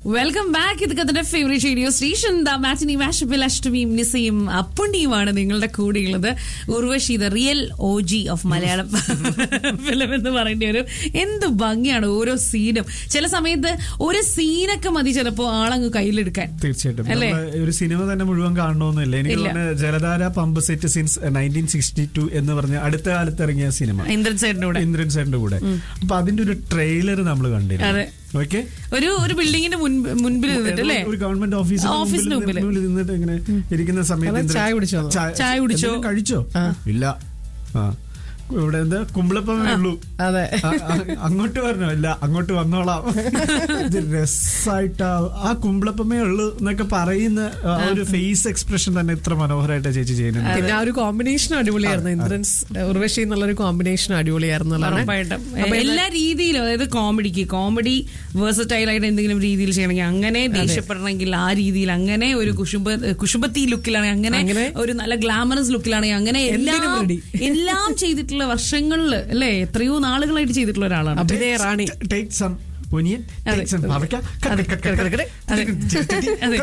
Welcome back ഇത് കത്തിന്റെ favourite radio station the matinee മാഷപ്പിൽ അഷ്ടമിയും നിസയും അപ്പുണ്ണിയുമാണ് നിങ്ങളുടെ കൂടെയുള്ളത് Urvashi the real O G of Malayalam film എന്ന് പറയേണ്ടി വരും എന്ത് ഭംഗിയാണ് ഓരോ സീനും ചില സമയത്ത് ഒരു സീനൊക്കെ മതി ചിലപ്പോ ആളങ്ങ് കയ്യിലെടുക്കാൻ തീർച്ചയായിട്ടും അല്ലേ? നമ്മള് ഒരു സിനിമ തന്നെ മുഴുവൻ കാണണമെന്നില്ല എനിക്ക് ഇല്ല. തോന്നുന്നു Jaladhara pump set since nineteen sixty two എന്ന് പറഞ്ഞ അടുത്ത കാലത്ത് ഇറങ്ങിയ സിനിമ ഇന്ദ്രൻ സേട്ടന്റെ കൂടെ ഇന്ദ്രൻ സാറിന്റെ കൂടെ അപ്പൊ അതിന്റെ ഒരു ട്രെയിലർ നമ്മൾ അതെ. കണ്ടിരുന്നു ഓക്കെ ഒരു ഒരു ബിൽഡിങ്ങിന്റെ മുൻപ് മുൻപിൽ നിന്നിട്ട് അല്ലേ ഒരു ഗവൺമെന്റ് ഓഫീസിന് ഓഫീസിന് മുമ്പിൽ മുമ്പില്. മുമ്പിൽ നിന്നിട്ട് ഇങ്ങനെ ഇരിക്കുന്ന സമയത്ത് അതെ, ഇന്ദ്രൻ- ചായ കുടിച്ചോ? ചായ കുടിച്ചോ? എന്തെങ്കിലും കഴിച്ചോ ഇല്ല ആ ഇവിടെ എന്താ കുമ്പളപ്പമേ ഉള്ളൂ അതെ ആ, ആ, അങ്ങോട്ട് പറഞ്ഞോ ഇല്ല അങ്ങോട്ട് വന്നോളാം ഇത് രസായിട്ട് ആ- ആ കുമ്പളപ്പമേ ഉള്ളൂ എന്നൊക്കെ പറയുന്ന ആ ഒരു ഫേസ് എക്സ്പ്രഷൻ തന്നെ ഇത്ര മനോഹരമായിട്ട് ചേച്ചി ചെയ്യുന്നുണ്ട് പിന്നെ ആ ഒരു കോമ്പിനേഷൻ അടിപൊളിയായിരുന്നു ഇന്ദ്രൻസ് ഉർവശി എന്നുള്ള ഒരു കോമ്പിനേഷൻ അടിപൊളിയായിരുന്നു എന്നുള്ളതാണ്. ഉറപ്പായിട്ടും അപ്പൊ എല്ലാ രീതിയിലും അതായത് കോമഡിക്ക് കോമഡി വേഴ്സറ്റൈൽ ആയിട്ട് എന്തെങ്കിലും രീതിയിൽ ചെയ്യണമെങ്കിൽ അങ്ങനെ ദേഷ്യപ്പെടണമെങ്കിൽ ആ രീതിയിൽ അങ്ങനെ ഒരു കുശുംബ കുശുംബത്തി ലുക്കിലാണെങ്കിൽ അങ്ങനെ അങ്ങനെ ഒരു നല്ല ഗ്ലാമറസ് ലുക്കിലാണെങ്കിൽ അങ്ങനെ എല്ലാം എന്തിനും ready. എല്ലാം ചെയ്തിട്ടുള്ള വർഷങ്ങളില് അല്ലേ എത്രയോ നാളുകളായിട്ട് ചെയ്തിട്ടുള്ള ഒരാളാണ് അഭിനയ റാണി ടേക്ക് സം ഒനിയൻ അതെ. ടേക്ക് സം പാവയ്ക്ക അതെ. കടുകറ. അതെ.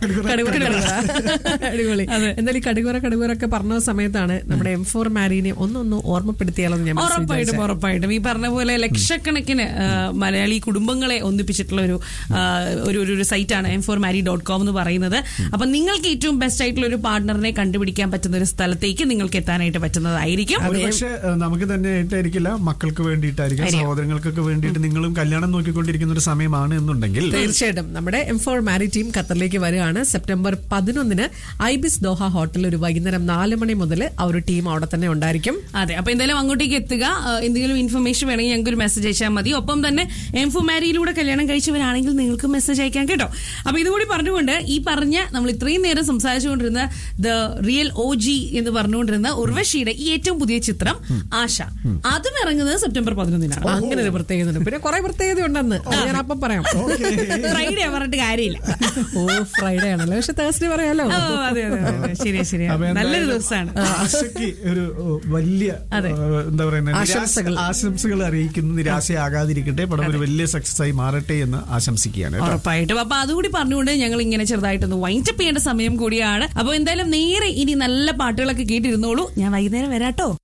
അടിപൊളി അതെ. എന്തായാലും ഈ കടുകുറ കടുകുറ ഒക്കെ പറഞ്ഞ സമയത്താണ് നമ്മുടെ എം ഫോർ മാരീനെ ഒന്നൊന്ന് ഓർമ്മപ്പെടുത്തിയാലെന്ന് ഞാൻ മനസ്സിൽ ഉറപ്പായിട്ടും വിചാരിച്ചേ. ഉറപ്പായിട്ടും ഈ പറഞ്ഞ പോലെ ലക്ഷക്കണക്കിന് ആ, മലയാളി കുടുംബങ്ങളെ ഒന്നിപ്പിച്ചിട്ടുള്ള ഒരു ആ, ഒരു ഒരു- ഒരു സൈറ്റാണ് M four marry dot com എന്ന് പറയുന്നത് അപ്പൊ നിങ്ങൾക്ക് ഏറ്റവും ബെസ്റ്റ് ആയിട്ടുള്ള ഒരു പാർട്ണറിനെ കണ്ടുപിടിക്കാൻ പറ്റുന്ന ഒരു സ്ഥലത്തേക്ക് നിങ്ങൾക്ക് എത്താനായിട്ട് പറ്റുന്നതായിരിക്കും പക്ഷെ നമുക്ക് തന്നെ ആയിട്ടായിരിക്കില്ല മക്കൾക്ക് വേണ്ടിയിട്ടായിരിക്കും സഹോദരങ്ങൾക്കൊക്കെ വേണ്ടിയിട്ട് നിങ്ങളും കല്യാണം നോക്കിക്കൊണ്ടിരിക്കുന്ന ഒരു സമയമാണ് എന്നുണ്ടെങ്കിൽ തീർച്ചയായിട്ടും നമ്മുടെ എം ഫോർ മാരി ടീം ഖത്തറിലേക്ക് വരികയാണ് സെപ്റ്റംബർ പതിനൊന്നിന് ഐബിസ് ദോഹ ഹോട്ടലിൽ ഒരു വൈകുന്നേരം നാല് മണി മുതൽ ആ ഒരു ടീം അവിടെ തന്നെ ഉണ്ടായിരിക്കും അതെ അപ്പൊ എന്തായാലും അങ്ങോട്ടേക്ക് എത്തുക ആ, എന്തെങ്കിലും ഇൻഫർമേഷൻ വേണമെങ്കിൽ ഞങ്ങൾക്ക് ഒരു മെസ്സേജ് അയച്ചാൽ മതി ഒപ്പം തന്നെ എംഫുമാരിയിലൂടെ കല്യാണം കഴിച്ചവരാണെങ്കിൽ നിങ്ങൾക്ക് മെസ്സേജ് അയക്കാം കേട്ടോ അപ്പൊ ഇതുകൂടി പറഞ്ഞുകൊണ്ട് ഈ പറഞ്ഞ നമ്മൾ ഇത്രയും നേരം സംസാരിച്ചുകൊണ്ടിരുന്ന ദ റിയൽ ഒ ജി എന്ന് പറഞ്ഞുകൊണ്ടിരുന്ന ഉർവശിയുടെ ഈ ഏറ്റവും പുതിയ ചിത്രം ആശ അതും ഇറങ്ങുന്നത് സെപ്റ്റംബർ പതിനൊന്നിനാണ് അങ്ങനെ ഒരു പ്രത്യേകത ഉണ്ട് പിന്നെ കുറെ പ്രത്യേകത ഉണ്ടെന്ന് അത് ഞാൻ അപ്പം പറയാം ഫ്രൈഡേ പറഞ്ഞിട്ട് കാര്യമില്ല ഓ ഫ്രൈഡേ ആണല്ലോ പക്ഷെ തേഴ്സ്ഡേ പറയാലോ ഓ അതെ അതെ അതെ ശരിയാ ശരിയാ അപ്പൊ നല്ലൊരു എന്തായാലും ദിവസമാണ് ആശയ്ക്ക് ഒരു ഓ, വലിയ അതെ. ഏഹ്, എന്താ പറയുന്നത് ആശംസകൾ. ആശംസകൾ അറിയിക്കുന്നു നിരാശയാകാതിരിക്കട്ടെ പടം ഒരു വലിയ സക്സസ് ആയി മാറട്ടെ എന്ന് ആശംസിക്കുകയാണ് കേട്ടോ. ഉറപ്പായിട്ടും അപ്പൊ അതുകൂടി പറഞ്ഞുകൊണ്ട് ഞങ്ങൾ ഇങ്ങനെ ചെറുതായിട്ടൊന്ന് വൈൻഡപ്പ് ചെയ്യേണ്ട സമയം കൂടിയാണ് അപ്പൊ എന്തായാലും നേരെ ഇനി നല്ല പാട്ടുകളൊക്കെ കേട്ടിരുന്നോളൂ ഞാൻ വൈകുന്നേരം വരാട്ടോ